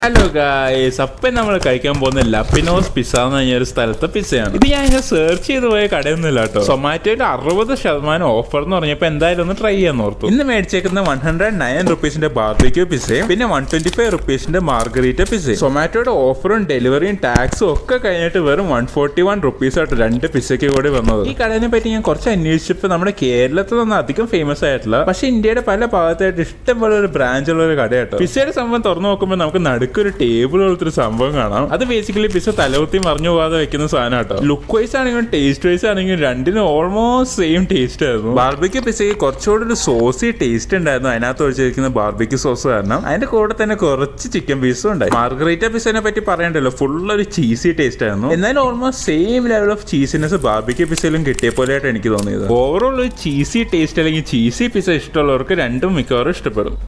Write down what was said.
hello guys അപ്പം നമ്മൾ കഴിക്കാൻ പോകുന്ന ലപ്പിനോസ് പിസ്സ എന്ന് പറഞ്ഞ ഒരു സ്ഥലത്തെ പിസ്സയാണ് ഇത് ഞാൻ ഇങ്ങനെ സെർച്ച് ചെയ്ത് പോയ കടയൊന്നുമില്ല കേട്ടോ സൊമാറ്റോയിൽ അറുപത് ശതമാനം ഓഫർ എന്ന് പറഞ്ഞപ്പോൾ എന്തായാലും ഒന്ന് ട്രൈ ചെയ്യാൻ ഓർത്തു ഇന്ന് മേടിച്ചേക്കുന്ന വൺ ഹൺഡ്രഡ് നയൻ റുപ്പീസിന്റെ ബാർബിക്യൂ പിസ്സയും പിന്നെ വൺ ട്വന്റി ഫൈവ് റുപ്പീസിന്റെ മാർഗറീറ്റ പിസ്സയും സൊമാറ്റോയുടെ ഓഫറും ഡെലിവറിയും ടാക്സും ഒക്കെ കഴിഞ്ഞിട്ട് വെറും വൺ ഫോർട്ടി വൺ റുപ്പീസ് ആയിട്ട് രണ്ട് പിസ്സയ്ക്ക് കൂടി വന്നത് ഈ കടയെ പറ്റി ഞാൻ കുറച്ച് അന്വേഷിച്ചപ്പോൾ നമ്മുടെ കേരളത്തിൽ നിന്ന് അധികം ഫേമസ് ആയിട്ടില്ല പക്ഷെ ഇന്ത്യയുടെ പല ഭാഗത്തായിട്ട് ഇഷ്ടം പോലെ ഒരു ബ്രാഞ്ച് ഉള്ള ഒരു കടയാട്ടോ പിസ്സയുടെ സംഭവം തുറന്നു നോക്കുമ്പോൾ നമുക്ക് നടുക്കൊരു ടേബിൾ പോലത്തെ ഒരു സംഭവം കാണാം അത് ബേസിക്കലി പിസ്സ തലകുത്തി മറിഞ്ഞു പോകാതെ വെക്കുന്ന സാധനം കേട്ടോ ലുക്ക് വൈസ് ആണെങ്കിലും ടേസ്റ്റ് വൈസ് ആണെങ്കിലും രണ്ടിനും ഓൾമോസ്റ്റ് സെയിം ടേസ്റ്റ് ആയിരുന്നു ബാർബിക്യൂ പിസ്സയ്ക്ക് കുറച്ചുകൂടി ഒരു സോസി ടേസ്റ്റ് ഉണ്ടായിരുന്നു അതിനകത്ത് ഒഴിച്ചിരിക്കുന്ന ബാർബിക്യൂ സോസ് കാരണം അതിന്റെ കൂടെ തന്നെ കുറച്ച് ചിക്കൻ പീസും ഉണ്ടായി മാർഗറീറ്റ പിസ്സനെ പറ്റി പറയണ്ടല്ലോ ഫുൾ ഒരു ചീസി ടേസ്റ്റ് ആയിരുന്നു എന്നാലും almost same level of cheesiness barbecue പിസ്സയിലും കിട്ടിയ പോലെയായിട്ട് എനിക്ക് തോന്നിയത് ഓവറോൾ ഒരു ചീസി ടേസ്റ്റ് അല്ലെങ്കിൽ ചീസി പിസ്സ ഇഷ്ടമുള്ളവർക്ക് രണ്ടും മിക്കവാറും ഇഷ്ടപ്പെടും